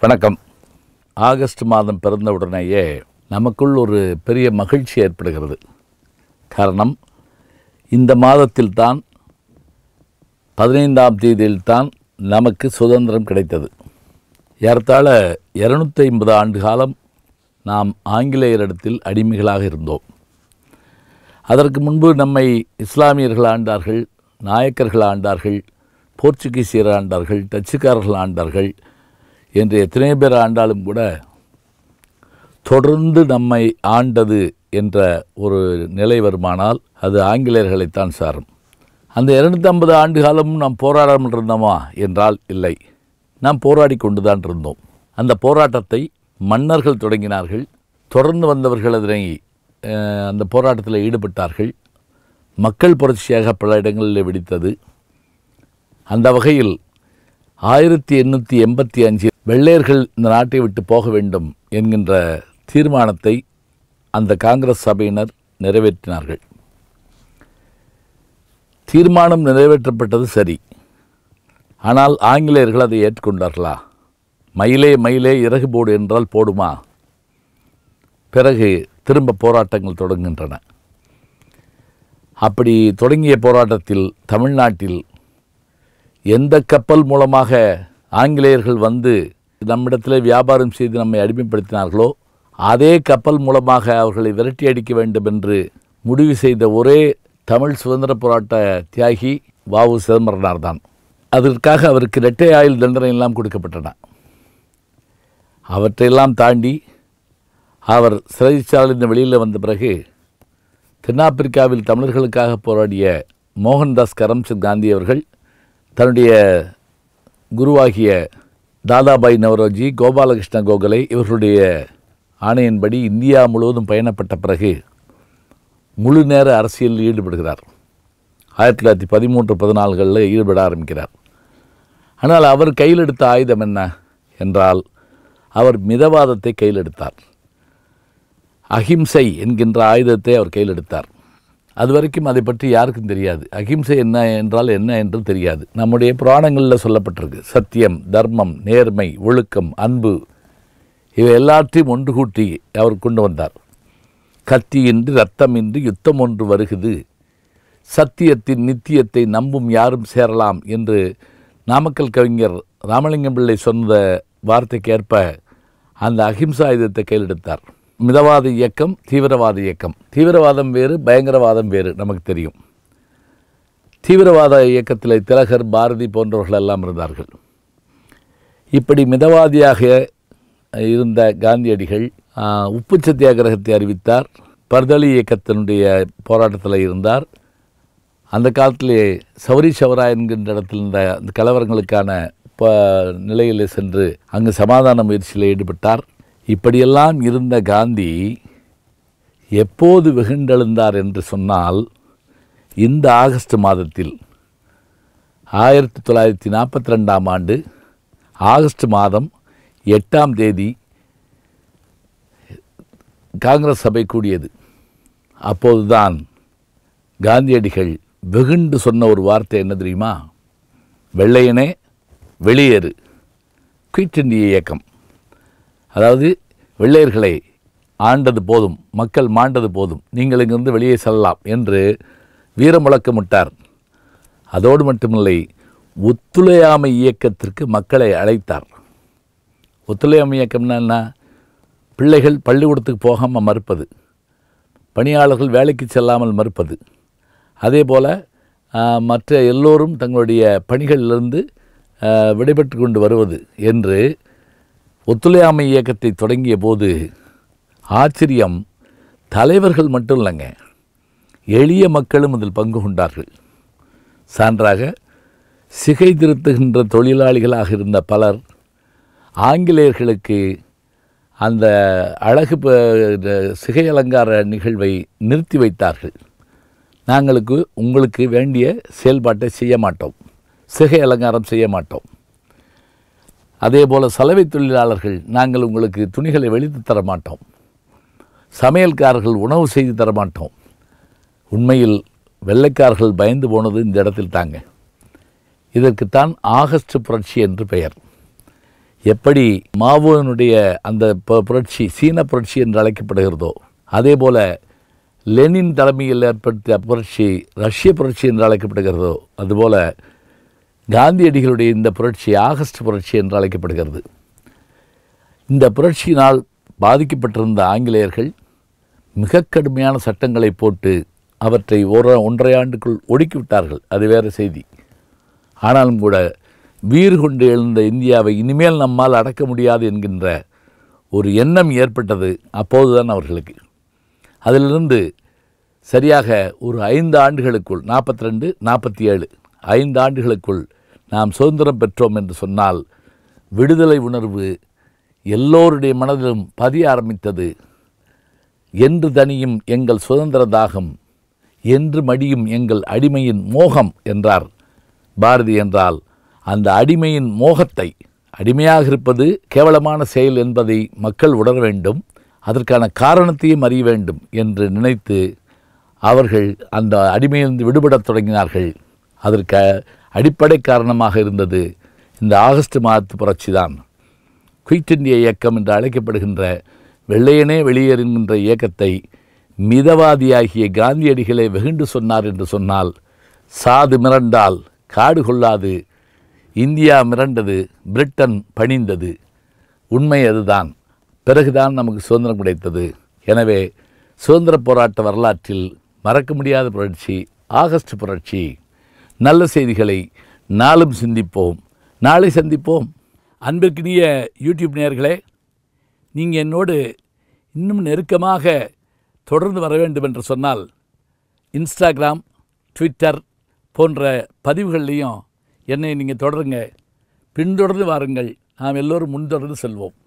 வணக்கம் ஆகஸ்ட் மாதம் பிறந்த உடனேயே நமக்குள் ஒரு பெரிய மகிழ்ச்சி ஏற்படுகிறது காரணம் இந்த மாதத்தில் தான் பதினைந்தாம் தேதியில்தான் நமக்கு சுதந்திரம் கிடைத்தது ஏறத்தாழ இரநூத்தி ஐம்பது ஆண்டு காலம் நாம் ஆங்கிலேயரிடத்தில் அடிமைகளாக இருந்தோம் அதற்கு முன்பு நம்மை இஸ்லாமியர்கள் ஆண்டார்கள் நாயக்கர்கள் ஆண்டார்கள் போர்ச்சுகீசியர் ஆண்டார்கள் டச்சுக்காரர்கள் ஆண்டார்கள் என்று எத்தனை பேர் ஆண்டாலும் கூட தொடர்ந்து நம்மை ஆண்டது என்ற ஒரு நிலை வருமானால் அது ஆங்கிலேயர்களைத்தான் சாரும் அந்த இருநூத்தி ஐம்பது ஆண்டு காலமும் நாம் போராடாமல் இருந்தோமா என்றால் இல்லை நாம் போராடி கொண்டு தான் இருந்தோம் அந்த போராட்டத்தை மன்னர்கள் தொடங்கினார்கள் தொடர்ந்து வந்தவர்கள் அதனை அஹ், அந்த போராட்டத்தில் ஈடுபட்டார்கள் மக்கள் புரட்சியாக பல இடங்களில் வெடித்தது அந்த வகையில் ஆயிரத்தி எண்ணூற்றி எண்பத்தி அஞ்சில் வெள்ளையர்கள் இந்த நாட்டை விட்டு போக வேண்டும் என்கின்ற தீர்மானத்தை அந்த காங்கிரஸ் சபையினர் நிறைவேற்றினார்கள் தீர்மானம் நிறைவேற்றப்பட்டது சரி ஆனால் ஆங்கிலேயர்கள் அதை ஏற்றுக்கொண்டார்களா மயிலே மயிலே இறகு போடு என்றால் போடுமா பிறகு திரும்ப போராட்டங்கள் தொடங்குகின்றன அப்படி தொடங்கிய போராட்டத்தில் தமிழ்நாட்டில் எந்த கப்பல் மூலமாக ஆங்கிலேயர்கள் வந்து நம்மிடத்தில் வியாபாரம் செய்து நம்மை அடிமைப்படுத்தினார்களோ அதே கப்பல் மூலமாக அவர்களை விரட்டி அடிக்க வேண்டும் என்று முடிவு செய்த ஒரே தமிழ் சுதந்திர போராட்ட தியாகி வாவு சிதம்பரனார் தான் அதற்காக அவருக்கு இரட்டை ஆயுள் தண்டனை எல்லாம் கொடுக்கப்பட்டன அவற்றையெல்லாம் தாண்டி அவர் சிறைச்சாலையிலிருந்து வெளியில் வந்த பிறகு தென்னாப்பிரிக்காவில் தமிழர்களுக்காக போராடிய மோகன்தாஸ் கரம்சந்த் காந்தி அவர்கள் தன்னுடைய குருவாகிய தாதாபாய் நவரோஜி கோபாலகிருஷ்ண கோகலை இவர்களுடைய ஆணையின்படி இந்தியா முழுவதும் பயணப்பட்ட பிறகு முழு நேர அரசியலில் ஈடுபடுகிறார் ஆயிரத்தி தொள்ளாயிரத்தி பதிமூன்று பதினால்களில் ஈடுபட ஆரம்பிக்கிறார் ஆனால் அவர் கையில் எடுத்த ஆயுதம் என்ன என்றால் அவர் மிதவாதத்தை கையில் எடுத்தார் அஹிம்சை என்கின்ற ஆயுதத்தை அவர் கையில் எடுத்தார் அது வரைக்கும் அதை பற்றி யாருக்கும் தெரியாது அஹிம்சை என்ன என்றால் என்ன என்று தெரியாது நம்முடைய புராணங்களில் சொல்லப்பட்டிருக்கு சத்தியம் தர்மம் நேர்மை ஒழுக்கம் அன்பு இவை எல்லாற்றையும் ஒன்று கூட்டி அவர் கொண்டு வந்தார் கத்தியின்றி ரத்தமின்றி யுத்தம் ஒன்று வருகுது சத்தியத்தின் நித்தியத்தை நம்பும் யாரும் சேரலாம் என்று நாமக்கல் கவிஞர் ராமலிங்கம் பிள்ளை சொன்ன வார்த்தைக்கேற்ப அந்த அஹிம்சா ஆயுதத்தை கையில் எடுத்தார் மிதவாத இயக்கம் தீவிரவாத இயக்கம் தீவிரவாதம் வேறு பயங்கரவாதம் வேறு நமக்கு தெரியும் தீவிரவாத இயக்கத்தில் திலகர் பாரதி போன்றவர்கள் எல்லாம் இருந்தார்கள் இப்படி மிதவாதியாக இருந்த காந்தியடிகள் ஆ, உப்பு சத்தியாகிரகத்தை அறிவித்தார் பர்தளி இயக்கத்தினுடைய போராட்டத்தில் இருந்தார் அந்த காலத்திலே சௌரி சவரா என்கின்ற இடத்தில் இருந்த அந்த கலவரங்களுக்கான ப நிலையில் சென்று அங்கு சமாதான முயற்சியில் ஈடுபட்டார் இப்படியெல்லாம் இருந்த காந்தி எப்போது வெகுண்டெழுந்தார் என்று சொன்னால் இந்த ஆகஸ்ட் மாதத்தில் ஆயிரத்தி தொள்ளாயிரத்தி நாற்பத்தி ரெண்டாம் ஆண்டு ஆகஸ்ட் மாதம் எட்டாம் தேதி காங்கிரஸ் சபை கூடியது அப்போதுதான் காந்தியடிகள் வெகுண்டு சொன்ன ஒரு வார்த்தை என்ன தெரியுமா வெள்ளையனே வெளியேறு குயிட் இந்திய இயக்கம் அதாவது வெள்ளையர்களை ஆண்டது போதும் மக்கள் மாண்டது போதும் நீங்கள் இங்கிருந்து வெளியே செல்லலாம் என்று வீரமுழக்கமிட்டார் அதோடு மட்டுமில்லை ஒத்துழையாமை இயக்கத்திற்கு மக்களை அழைத்தார் ஒத்துழையாமை இயக்கம்னா என்ன பிள்ளைகள் பள்ளிக்கூடத்துக்கு போகாமல் மறுப்பது பணியாளர்கள் வேலைக்கு செல்லாமல் மறுப்பது அதே போல் மற்ற எல்லோரும் தங்களுடைய பணிகளிலிருந்து ஆ, விடைபெற்று கொண்டு வருவது என்று ஒத்துழையாமை இயக்கத்தை தொடங்கிய போது ஆச்சரியம் தலைவர்கள் மட்டும் இல்லைங்க எளிய மக்களும் அதில் பங்கு கொண்டார்கள் சான்றாக சிகை திருத்துகின்ற தொழிலாளிகளாக இருந்த பலர் ஆங்கிலேயர்களுக்கு அந்த அழகு ப- சிகை அலங்கார நிகழ்வை நிறுத்தி வைத்தார்கள் நாங்களுக்கு உங்களுக்கு வேண்டிய செயல்பாட்டை செய்ய மாட்டோம் சிகை அலங்காரம் செய்ய மாட்டோம் அதே போல் சலவை தொழிலாளர்கள் நாங்கள் உங்களுக்கு துணிகளை வெளித்து தர மாட்டோம் சமையல்காரர்கள் உணவு செய்து தர மாட்டோம் உண்மையில் வெள்ளைக்காரர்கள் பயந்து போனது இந்த இடத்தில் தாங்க இதற்குத்தான் ஆகஸ்ட் புரட்சி என்று பெயர் எப்படி மாவோனுடைய அந்த பு- புரட்சி சீன புரட்சி என்று அழைக்கப்படுகிறதோ அதே போல லெனின் தலைமையில் ஏற்படுத்திய புரட்சி ரஷ்ய புரட்சி என்று அழைக்கப்படுகிறதோ அதுபோல காந்தியடிகளுடைய இந்த புரட்சி ஆகஸ்ட் புரட்சி என்று அழைக்கப்படுகிறது இந்த புரட்சியினால் பாதிக்கப்பட்டிருந்த ஆங்கிலேயர்கள் மிக கடுமையான சட்டங்களை போட்டு அவற்றை ஒரு ஒன்றரை ஆண்டுக்குள் ஒடுக்கிவிட்டார்கள் அது வேறு செய்தி ஆனாலும் கூட வீறு கொண்டு எழுந்த இந்தியாவை இனிமேல் நம்மால் அடக்க முடியாது என்கின்ற ஒரு எண்ணம் ஏற்பட்டது அப்போதுதான் அவர்களுக்கு அதிலிருந்து சரியாக ஒரு ஐந்து ஆண்டுகளுக்குள் நாற்பத்தி ரெண்டு நாற்பத்தி ஏழு ஐந்து ஆண்டுகளுக்குள் நாம் சுதந்திரம் பெற்றோம் என்று சொன்னால் விடுதலை உணர்வு எல்லோருடைய மனதிலும் பதிய ஆரம்பித்தது என்று தனியும் எங்கள் சுதந்திர தாகம் என்று மடியும் எங்கள் அடிமையின் மோகம் என்றார் பாரதி என்றால் அந்த அடிமையின் மோகத்தை அடிமையாக இருப்பது கேவலமான செயல் என்பதை மக்கள் உணர வேண்டும் அதற்கான காரணத்தையும் அறிய வேண்டும் என்று நினைத்து அவர்கள் அந்த அடிமையிலிருந்து விடுபடத் தொடங்கினார்கள் அதற்கு அடிப்படை காரணமாக இருந்தது இந்த ஆகஸ்ட் மாதத்து புரட்சி தான் குயிட் இந்திய இயக்கம் என்று அழைக்கப்படுகின்ற வெள்ளையனே வெளியேறுகின்ற இயக்கத்தை மிதவாதியாகிய காந்தியடிகளே வெகுண்டு சொன்னார் என்று சொன்னால் சாது மிரண்டால் காடு கொள்ளாது இந்தியா மிரண்டது பிரிட்டன் பணிந்தது உண்மை அதுதான் பிறகுதான் நமக்கு சுதந்திரம் கிடைத்தது எனவே சுதந்திர போராட்ட வரலாற்றில் மறக்க முடியாத புரட்சி ஆகஸ்ட் புரட்சி நல்ல செய்திகளை நாளும் சிந்திப்போம் நாளை சந்திப்போம் அன்பிற்கினிய யூடியூப் நேயர்களே நீங்கள் என்னோடு இன்னும் நெருக்கமாக தொடர்ந்து வர வேண்டும் என்று சொன்னால் இன்ஸ்டாகிராம் ட்விட்டர் போன்ற பதிவுகள்லையும் என்னை நீங்கள் தொடருங்க பின்தொடர்ந்து வாருங்கள் நாம் எல்லோரும் முன்தொடர்ந்து செல்வோம்